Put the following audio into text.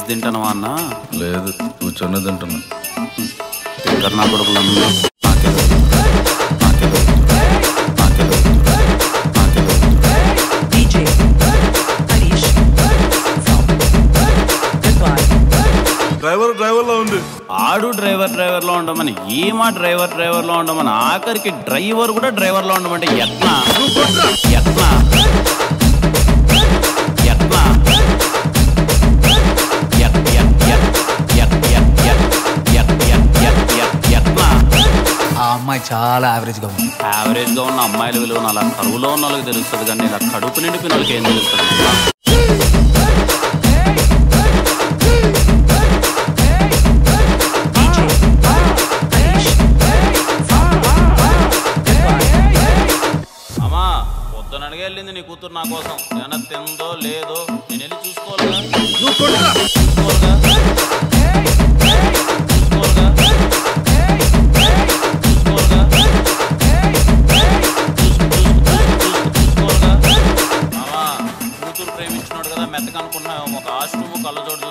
తింటానవా అన్న లేదు కూర్చొని తింటున్నా తింకర్ నా కొడుకులన్నీ నాకే తెలుసు. నాకే తెలుసు. నాకే తెలుసు. నాకే తెలుసు. DJ Harish from Goodbye. Driver driver లో ఉంది ఆడు డ్రైవర్ డ్రైవర్ లో ఉండమని ఈమా డ్రైవర్ డ్రైవర్ లో ఉండమని ఆఖరికి డ్రైవర్ కూడా డ్రైవర్ లో ఉండమంటే ఎట్లా ఎట్లా ఎట్లా ఎట్ ఎట్ ఎట్ ఎట్ ఎట్ ఎట్ ఎట్ ఎట్ ఎట్ ఎట్ ఎట్లా ఆ అమ్మాయి చాలా యావరేజ్ గా ఉంది యావరేజ్ గా ఉన్న అమ్మాయిల విలువ అలా కరువులో ఉన్న వాళ్ళకి తెలుస్తుంది కానీ ఇలా కడుపు నిండిపోయిన వాళ్ళకి ఏం తెలుస్తుంది DJ Harish from Goodbye. అమ్మా పొద్దున అడిగి వెళ్ళింది నీ కూతురు నా కోసం ఏమైనా తిందో లేదో నేను వెళ్ళి చూసుకోవాలిగా చూసుకోవాలిగా చూసుకోవాలిగా చూసుకోవాలిగా చూసుకోవాలిగా మామా కూతురు ప్రేమించినాడు కదా మెత్తగా అనుకున్నా ఒక ఆశ్రము కళ్ళజోడు